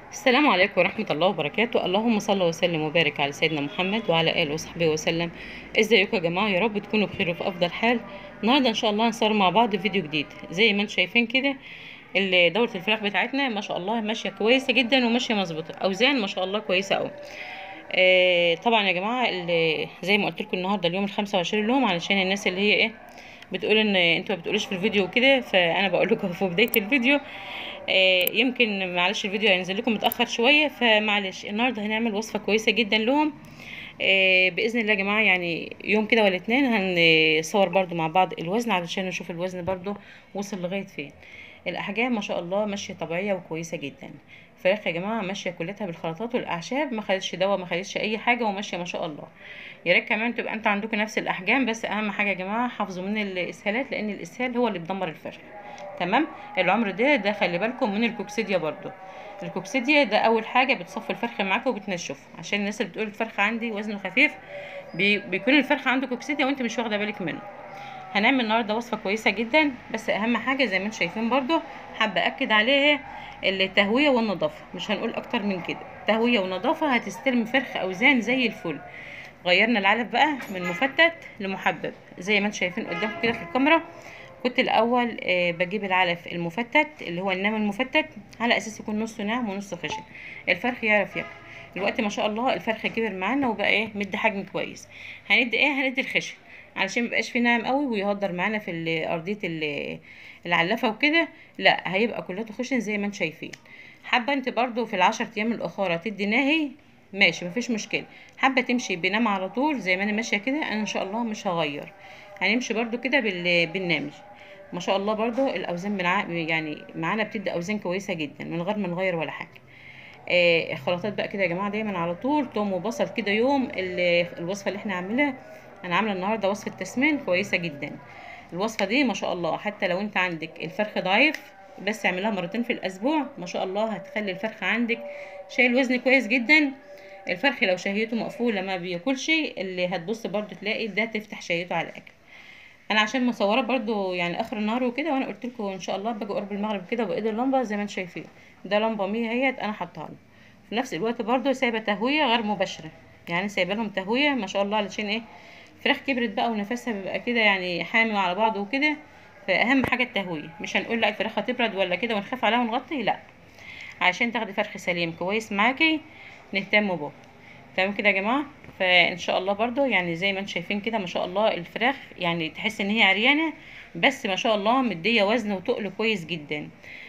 السلام عليكم ورحمة الله وبركاته اللهم صل وسلم وبارك على سيدنا محمد وعلى آله وصحبه وسلم ازيكم يا جماعة يا رب تكونوا بخير وفي أفضل حال النهاردة إن شاء الله هنصور مع بعض فيديو جديد زي ما انتم شايفين كده ال- دورة الفراخ بتاعتنا ما شاء الله ماشية كويسة جدا وماشية مظبوطة أوزان ما شاء الله كويسة أوي آه طبعا يا جماعة ال- زي ما قلت لكم النهاردة اليوم الخمسة وعشرين لهم علشان الناس اللي هي ايه بتقول ان انتوا ما بتقولوش في الفيديو وكده فانا بقول لكم في بدايه الفيديو آه، يمكن معلش الفيديو هينزل لكم متاخر شويه فمعلش النهارده هنعمل وصفه كويسه جدا لهم آه، باذن الله يا جماعه يعني يوم كده ولا اتنين هنصور برضو مع بعض الوزن علشان نشوف الوزن برضو وصل لغايه فين الاحجام ما شاء الله ماشيه طبيعيه وكويسه جدا فراخ يا جماعه ماشيه كلتها بالخلطات والاعشاب ما خدتش دواء ما خدتش اي حاجه وماشيه ما شاء الله يا ريت كمان تبقى انت عندكم نفس الاحجام بس اهم حاجه يا جماعه حافظوا من الاسهالات لان الاسهال هو اللي بيدمر الفرخ تمام العمر ده ده خلي بالكم من الكوكسيديا برضو الكوكسيديا ده اول حاجه بتصفي الفرخ معاكم وبتنشف عشان الناس اللي بتقول الفرخ عندي وزنه خفيف بي بيكون الفرخ عنده كوكسيديا وانت مش واخده بالك منه هنعمل النهارده وصفه كويسه جدا بس اهم حاجه زي ما انتم شايفين برضو حابه اكد عليها التهويه والنظافه مش هنقول اكتر من كده تهويه ونظافه هتستلم فرخ اوزان زي الفل غيرنا العلف بقى من مفتت لمحبب زي ما انتم شايفين قدامكم كده في الكاميرا كنت الاول آه، بجيب العلف المفتت اللي هو النام المفتت على اساس يكون نصه ناعم ونصه خشن الفرخ يعرف ياكل دلوقتي ما شاء الله الفرخ كبر معانا وبقى ايه مدي حجم كويس هندي ايه هندي الخشن علشان ميبقاش فيه ناعم قوي ويهدر معانا في ال- ارضيه ال- العلفه وكده لا هيبقى كلته خشن زي ما انتم شايفين حابه انت برضو في العشر ايام الاخرى تدي ناهي ماشي مفيش مشكله حابه تمشي بنام على طول زي ما انا ماشيه كده انا ان شاء الله مش هغير هنمشي برضو كده بال- بالنامج ما شاء الله برضو الاوزان بنع... يعني معانا بتدي اوزان كويسه جدا من غير ما نغير ولا حاجه آه الخلطات بقى كده يا جماعه دايما على طول توم وبصل كده يوم ال- الوصفه اللي احنا عاملينها انا عامله النهارده وصفه تسمين كويسه جدا الوصفه دي ما شاء الله حتى لو انت عندك الفرخ ضعيف بس اعملها مرتين في الاسبوع ما شاء الله هتخلي الفرخ عندك شايل وزن كويس جدا الفرخ لو شهيته مقفوله ما بياكلش اللي هتبص برضو تلاقي ده تفتح شهيته على الاكل انا عشان مصوره برضو يعني اخر النهار وكده وانا قلت لكم ان شاء الله باجي قرب المغرب كده بايد اللمبه زي ما انتم شايفين ده لمبه مية اهيت انا حاطاها له في نفس الوقت برضو سايبه تهويه غير مباشره يعني سايبه لهم تهويه ما شاء الله علشان ايه فراخ كبرت بقى ونفسها بيبقى كده يعني حامي على بعضه وكده فاهم حاجه التهويه مش هنقول لا الفراخ هتبرد ولا كده ونخاف عليها ونغطي لا عشان تاخدي فرخ سليم كويس معاكي نهتم به تمام كده يا جماعه فان شاء الله برضو يعني زي ما انتم شايفين كده ما شاء الله الفراخ يعني تحس ان هي عريانه بس ما شاء الله مديه وزن وتقل كويس جدا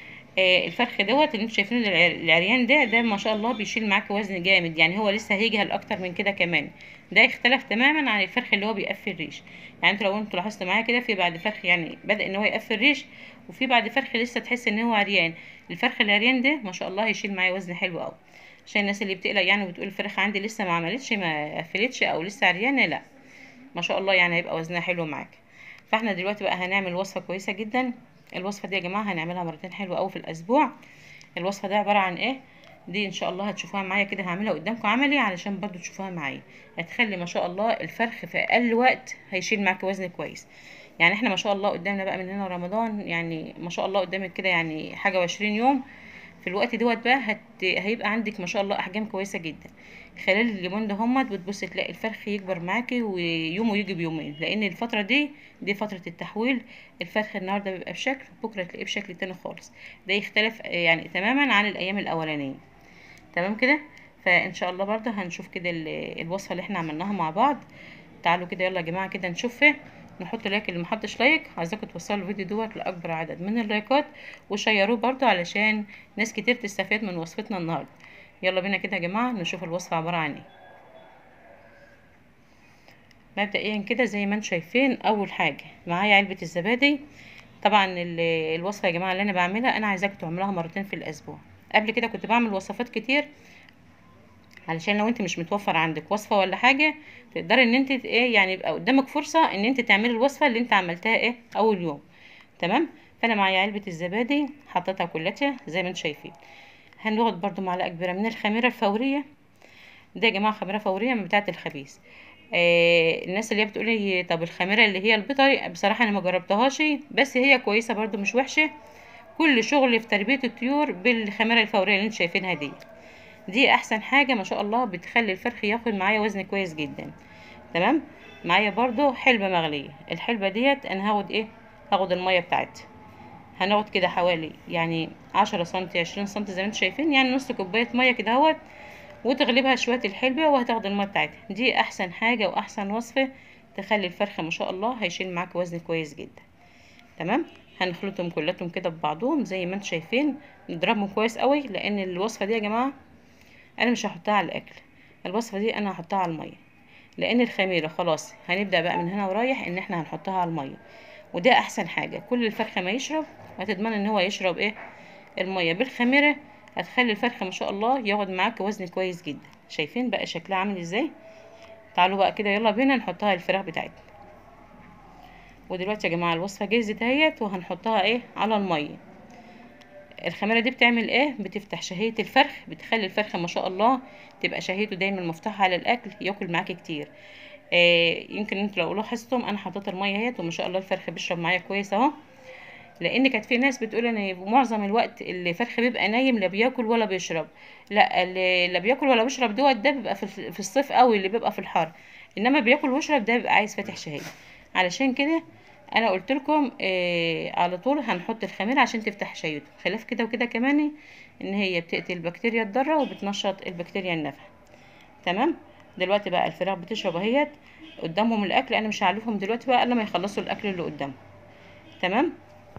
آه الفرخ دوت اللي انتم شايفين الع- العريان ده ده ما شاء الله بيشيل معاك وزن جامد يعني هو لسه هيجهل اكتر من كده كمان ده يختلف تماما عن الفرخ اللي هو بيقفل ريش يعني انتوا لو انتوا لاحظتوا معايا كده في بعد فرخ يعني بدأ ان هو يقفل ريش وفي بعد فرخ لسه تحس ان هو عريان الفرخ العريان ده ما شاء الله هيشيل معايا وزن حلو قوي عشان الناس اللي بتقلق يعني وبتقول الفراخ عندي لسه ما عملتش ما قفلتش او لسه عريانه لا ما شاء الله يعني هيبقى وزنها حلو معاك فاحنا دلوقتي بقى هنعمل وصفه كويسه جدا الوصفه دي يا جماعه هنعملها مرتين حلوه قوي في الاسبوع الوصفه دي عباره عن ايه دي ان شاء الله هتشوفوها معايا كده هعملها قدامكم عملي علشان برضو تشوفوها معايا هتخلي ما شاء الله الفرخ في اقل وقت هيشيل معاك وزن كويس يعني احنا ما شاء الله قدامنا بقى من هنا رمضان يعني ما شاء الله قدامك كده يعني حاجه وعشرين يوم في الوقت دوت بقى هت... هيبقى عندك ما شاء الله احجام كويسه جدا خلال اليومين ده همت بتبص تلاقي الفرخ يكبر معاكي ويوم ويجي بيومين لان الفتره دي دي فتره التحويل الفرخ النهارده بيبقى بشكل بكره تلاقيه بشكل تاني خالص ده يختلف آه، يعني تماما عن الايام الاولانيه تمام كده فان شاء الله برضه هنشوف كده ال- الوصفه اللي احنا عملناها مع بعض تعالوا كده يلا يا جماعه كده نشوفها نحط لايك اللي محطش لايك عايزاكم توصلوا الفيديو دوت لاكبر عدد من اللايكات وشيروه برضو علشان ناس كتير تستفاد من وصفتنا النهارده يلا بينا كده يا جماعه نشوف الوصفه عباره عن ايه مبدئيا كده زي ما انتم شايفين اول حاجه معايا علبه الزبادي طبعا ال- الوصفه يا جماعه اللي انا بعملها انا عايزاكم تعملوها مرتين في الاسبوع قبل كده كنت بعمل وصفات كتير علشان لو انت مش متوفر عندك وصفه ولا حاجه تقدري ان انت ايه يعني يبقى قدامك فرصه ان انت تعملي الوصفه اللي انت عملتها ايه اول يوم تمام فانا معايا علبه الزبادي حطيتها كلها زي ما انتم شايفين هناخد برضو معلقه كبيره من الخميره الفوريه ده يا جماعه خميره فوريه من بتاعه الخبيث آه الناس اللي هي بتقول لي طب الخميره اللي هي البيطري بصراحه انا ما جربتهاش بس هي كويسه برضو مش وحشه كل شغل في تربيه الطيور بالخميره الفوريه اللي انتوا شايفينها دي دي احسن حاجه ما شاء الله بتخلي الفرخ ياخد معايا وزن كويس جدا تمام معايا برضو حلبة مغلية الحلبة ديت انا هاخد ايه هاخد المية بتاعتها هناخد كده حوالي يعني عشرة سنتي عشرين سنتي زي ما انتوا شايفين يعني نص كوباية مية كده اهوت وتغلبها شوية الحلبة وهتاخد المية بتاعتها دي احسن حاجة واحسن وصفة تخلي الفرخة ما شاء الله هيشيل معاك وزن كويس جدا تمام هنخلطهم كلاتهم كده ببعضهم زي ما انتوا شايفين نضربهم كويس قوي لان الوصفة دي يا جماعة انا مش هحطها على الاكل الوصفة دي انا هحطها على المية لان الخميره خلاص هنبدا بقى من هنا ورايح ان احنا هنحطها على الميه وده احسن حاجه كل الفرخه ما يشرب هتضمن ان هو يشرب ايه الميه بالخميره هتخلي الفرخه ما شاء الله ياخد معاك وزن كويس جدا شايفين بقى شكلها عامل ازاي تعالوا بقى كده يلا بينا نحطها الفراخ بتاعتنا ودلوقتي يا جماعه الوصفه جهزت اهيت وهنحطها ايه على الميه الخميره دي بتعمل ايه بتفتح شهيه الفرخ بتخلي الفرخه ما شاء الله تبقى شهيته دايما مفتوحه على الاكل ياكل معاكي كتير آه يمكن انتوا لو لاحظتم انا حطيت الميه اهيت وما شاء الله الفرخ بيشرب معايا كويس اهو لان كانت في ناس بتقول ان معظم الوقت الفرخ بيبقى نايم لا بياكل ولا بيشرب لا اللي لا بياكل ولا بيشرب دوت ده بيبقى في, في الصيف قوي اللي بيبقى في الحر انما بياكل ويشرب ده بيبقى عايز فاتح شهيه علشان كده انا قلت لكم آه على طول هنحط الخميره عشان تفتح شهيته خلاف كده وكده كمان ان هي بتقتل البكتيريا الضاره وبتنشط البكتيريا النافعه تمام دلوقتي بقى الفراخ بتشرب اهيت قدامهم الاكل انا مش هعلفهم دلوقتي بقى الا ما يخلصوا الاكل اللي قدامهم تمام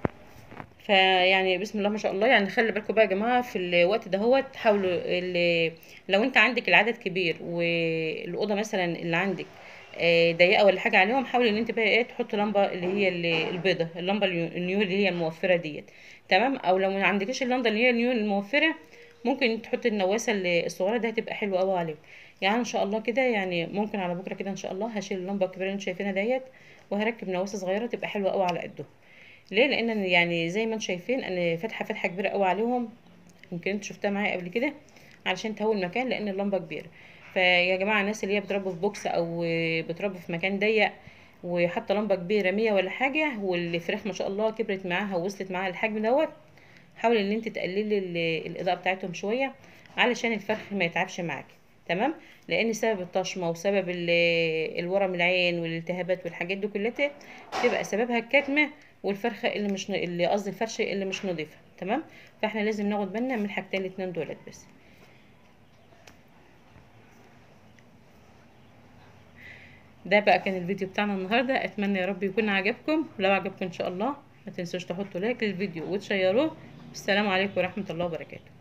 فيعني بسم الله ما شاء الله يعني خلي بالكم بقى يا جماعه في الوقت دهوت حاولوا لو انت عندك العدد كبير والاوضه مثلا اللي عندك ضيقه ولا حاجه عليهم حاولي ان انت بقى ايه تحط لمبه اللي هي البيضه اللمبه النيو اللي هي الموفره ديت تمام او لو ما عندكيش اللمبه اللي هي النيو الموفره ممكن تحط النواسه الصغيره دي هتبقى حلوه قوي عليهم يعني ان شاء الله كده يعني ممكن على بكره كده ان شاء الله هشيل اللمبه الكبيره اللي انتوا شايفينها ديت وهركب نواسه صغيره تبقى حلوه قوي على قدهم ليه لان يعني زي ما انتم شايفين انا فاتحه فتحه كبيره قوي عليهم يمكن انتوا شفتها معايا قبل كده علشان تهوي المكان لان اللمبه كبيره فيا جماعه الناس اللي هي بتربوا في بوكس او بتربوا في مكان ضيق وحاطه لمبه كبيره مية ولا حاجه والفراخ ما شاء الله كبرت معاها ووصلت معاها الحجم دوت حاولي ان انت تقللي الاضاءه بتاعتهم شويه علشان الفرخ ما يتعبش معاكي تمام لان سبب الطشمه وسبب الورم العين والالتهابات والحاجات دي كلها تبقى سببها الكتمه والفرخه اللي مش اللي قصدي الفرشه اللي مش نظيفه تمام فاحنا لازم ناخد بالنا من الحاجتين الاتنين دولت بس ده بقى كان الفيديو بتاعنا النهارده اتمنى يا رب يكون عجبكم ولو عجبكم ان شاء الله ما تنسوش تحطوا لايك للفيديو وتشيروه والسلام عليكم ورحمه الله وبركاته